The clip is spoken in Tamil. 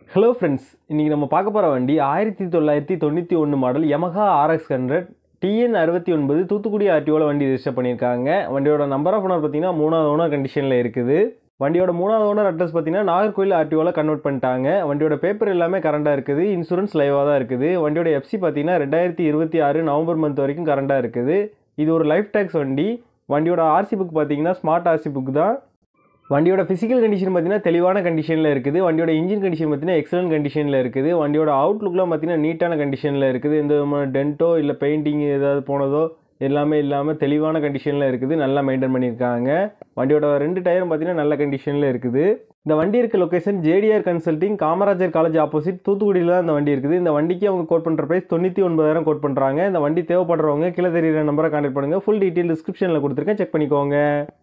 ஹலோ ஃப்ரெண்ட்ஸ் இன்றைக்கி நம்ம பார்க்க போகிற வண்டி ஆயிரத்தி தொள்ளாயிரத்தி தொண்ணூற்றி ஒன்று model Yamaha RX hundred TN அறுபத்தி ஒன்பது தூத்துக்குடி ஆர்டிஓவில் வண்டி ரெஜிஸ்டர் பண்ணியிருக்காங்க வண்டியோட நம்பர் ஆஃப் ஓனர் பார்த்தீங்கன்னா மூணாவது ஓனர் கண்டிஷனில் இருக்குது வண்டியோட மூணாவது ஓனர் அட்ரஸ் பார்த்தீங்கன்னா நாகர்கோயில் ஆர்டிஓவில் கன்வெர்ட் பண்ணிட்டாங்க வண்டியோட பேப்பர் எல்லாமே கரண்டாக இருக்குது இன்சூரன்ஸ் லைவாக தான் இருக்குது வண்டியோட எஃப்சி பார்த்தீங்கன்னா ரெண்டாயிரத்தி இருபத்தி ஆறு நவம்பர் மந்த் வரைக்கும் கரண்டாக இருக்குது இது ஒரு லைஃப் டேக்ஸ் வண்டி வண்டியோட ஆர்சி புக் பார்த்தீங்கன்னா ஸ்மார்ட் ஆர்சி புக் தான் வண்டியோட ஃபிசிக்கல் கண்டிஷன் பார்த்தீங்கன்னா தெளிவான கண்டிஷனில் இருக்குது வண்டியோட இன்ஜின் கண்டிஷன் பார்த்தீங்கன்னா எக்ஸலன்ட் கண்டிஷனில் இருக்குது வண்டியோட அவுட்லுக்லாம் பார்த்தீங்கன்னா நீட்டான கண்டிஷனில் இருக்குது எந்த விதமான டென்ட்டோ இல்லை பெயிண்டிங் ஏதாவது போனதோ எல்லாமே இல்லாமல் தெளிவான கண்டிஷனில் இருக்குது நல்லா மெயின்டைன் பண்ணியிருக்காங்க வண்டியோட ரெண்டு டயரும் பார்த்தீங்கன்னா நல்ல கண்டிஷனில் இருக்குது இந்த வண்டி இருக்க location JDR consulting Kamarajar college opposite தூத்துக்குடியில் தான் இந்த வண்டி இருக்குது இந்த வண்டிக்கு அவங்க கோட் பண்ணுற ப்ரைஸ் தொண்ணூற்றி ஒன்பதாயிரம் கோட் பண்ணுறாங்க இந்த வண்டி தேவைப்படுறவங்க கீழே தெரியுற நம்பரை கான்டாக்ட் பண்ணுங்கள் ஃபுல் டீட்டெயில் டிஸ்கிரிப்ஷனில் கொடுத்துருக்கேன் செக் பண்ணிக்கோங்க